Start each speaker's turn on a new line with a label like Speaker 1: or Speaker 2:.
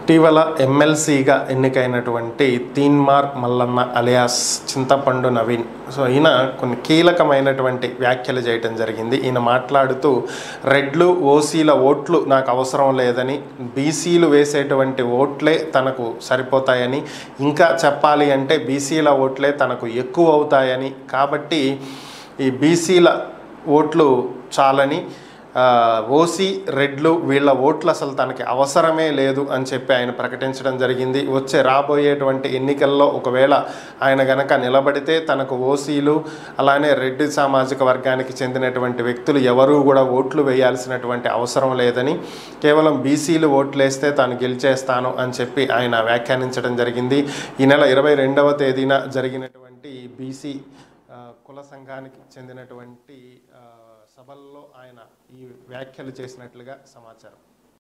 Speaker 1: ఇటీవల ఎమ్మెల్సీగా ఎన్నికైనటువంటి తీన్మార్ మల్లన్న అలియాస్ చింతపండు నవీన్ సో ఈయన కొన్ని కీలకమైనటువంటి వ్యాఖ్యలు చేయటం జరిగింది ఈయన మాట్లాడుతూ రెడ్లు ఓసీల ఓట్లు నాకు అవసరం లేదని బీసీలు వేసేటువంటి ఓట్లే తనకు సరిపోతాయని ఇంకా చెప్పాలి అంటే బీసీల ఓట్లే తనకు ఎక్కువ అవుతాయని కాబట్టి ఈ బీసీల ఓట్లు చాలని ఆ, ఓసీ రెడ్లు వీళ్ళ ఓట్లు అసలు తనకి అవసరమే లేదు అని చెప్పి ఆయన ప్రకటించడం జరిగింది వచ్చే రాబోయేటువంటి ఎన్నికల్లో ఒకవేళ ఆయన గనక నిలబడితే తనకు ఓసీలు అలానే రెడ్డి సామాజిక వర్గానికి చెందినటువంటి వ్యక్తులు ఎవరూ కూడా ఓట్లు వేయాల్సినటువంటి అవసరం లేదని కేవలం బీసీలు ఓట్లు వేస్తే తాను గెలిచేస్తాను అని చెప్పి ఆయన వ్యాఖ్యానించడం జరిగింది ఈ నెల ఇరవై రెండవ తేదీన జరిగినటువంటి ఈ బీసీ ఆ, కుల సంఘానికి చెందినటువంటి ఆ, సభల్లో ఆయన ఈ వ్యాఖ్యలు చేసినట్లుగా సమాచారం